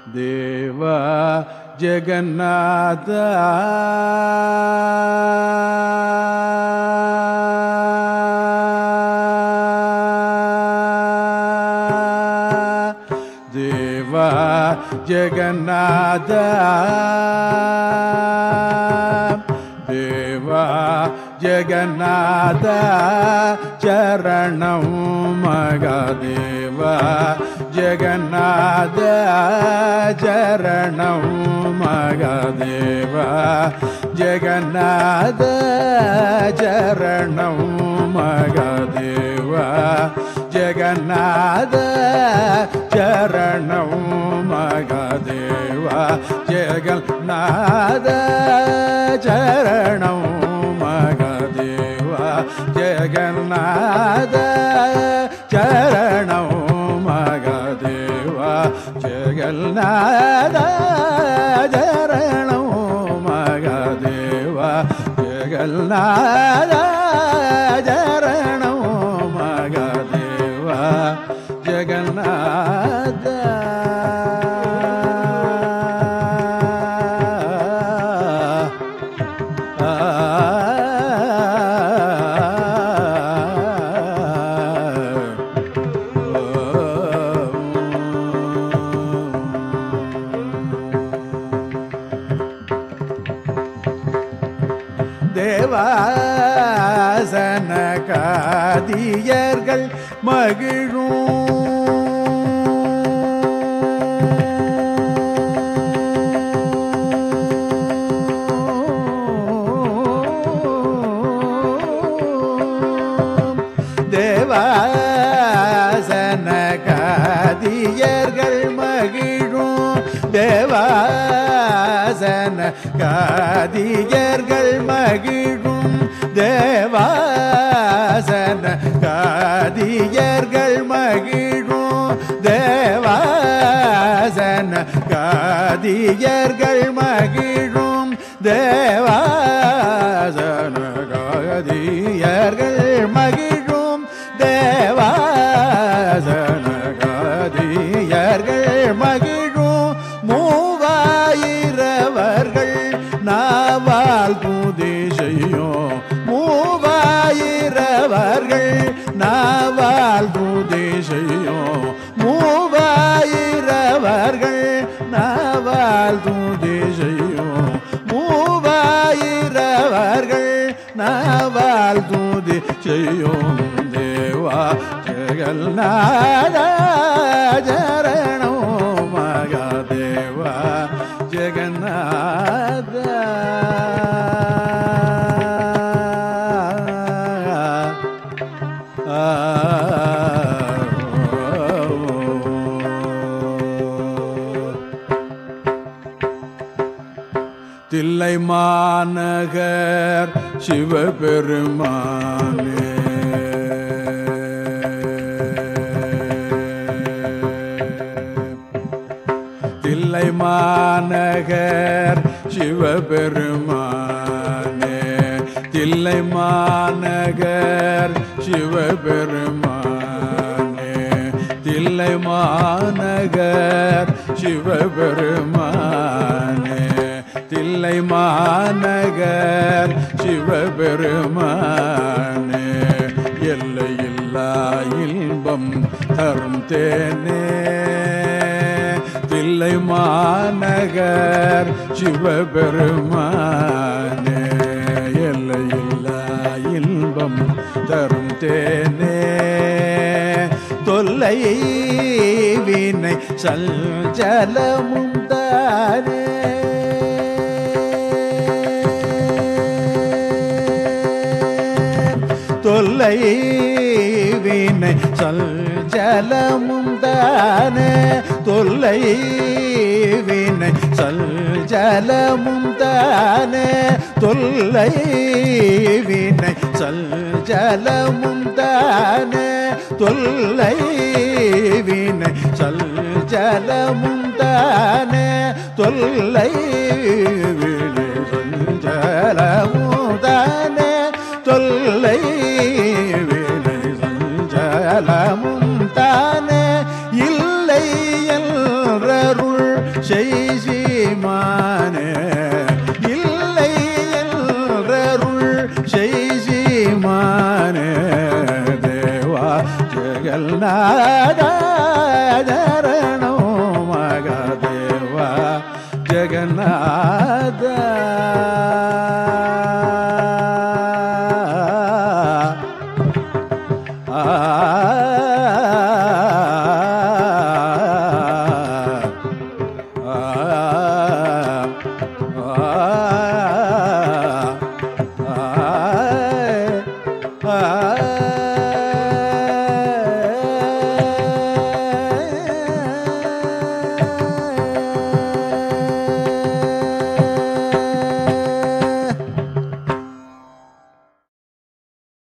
ದೇವ ಜಗನ್ನಾಥ ದೇವ ಜಗನ್ನಾಥ ದೇವ ಜಗನ್ನಾಥ ಚರಣಂ ಮಗದೇವ ಜಗನ್ನಾಥ ಚರಣಂ ಮಗದೇವ ಜಗನ್ನಾಥ ಚರಣಂ ಮಗದೇವ ಜಗನ್ನಾಥ ಚರಣಂ ಮಗದೇವ ಜಗನ್ನಾಥ ಚರಣಂ ಮಗದೇವ ಜಗನ್ನಾಥ ಚರಣಂ ಮಗದೇವ ಜಗನ್ನಾಥ ಚರಣಂ ಮಗದೇವ ಜಗನ್ನಾಥ ಚರಣಂ ಮಗದೇವ ಜಗನ್ನಾಥ தேவாசன காதியர்கள் மகிழும் தேவாசன காதியர்கள் மகிழும் தேவாசன காதியர்கள் மகிழும் தேவாசன காதியர்கள் மகிழும் தேவாசன காதியர்கள் மகிழும் தேவாசன காதியர்கள் மகிழும் தேவாசன காதியர்கள் மகிழும் மூவாயிரவர்கள் நாவால் பூதி செய்யும் மூவாயிரவர்கள் நாவால் பூதி செய்யும் மூவாயிரவர்கள் நாவால் தூதி செய்யும் மூவாயிரவர்கள் நாவால் தூதி செய்யும் தேவா ஜெகநாத சரணோ மகாதேவா ஜெகநாத தில்லை மாநகர் சிவபெருமானே தில்லை மாநகர் சிவபெருமானே தில்லை மாநகர் சிவபெருமானே தில்லை மாநகர் சிவபெருமானே தில்லை மாநகர் சிவபெருமானே எல்லையில்லா இன்பம் தரும் தேனே தில்லை மாநகர் சிவபெருமானே எல்லையில்லா இன்பம் தரும் தேனே தொல்லை வினை சஞ்சலமும் தானே தொல்லை வினை சஞ்சலமும் தானே தொல்லை வினை சஞ்சலமும் தானே தொல்லை வினை சஞ்சலமும் தானே தொல்லை வினை சஞ்சலமும் தானே தொல்லை வினை சஞ்சலமும் தானே தொல்லை வினை சஞ்சலமும் தானே இல்லை என்றருள் செய்சிமானே இல்லை என்றருள் செய்சிமானே தேவா ஜெகநாதா சரணோ மகாதேவா ஜெகநாதா ஆ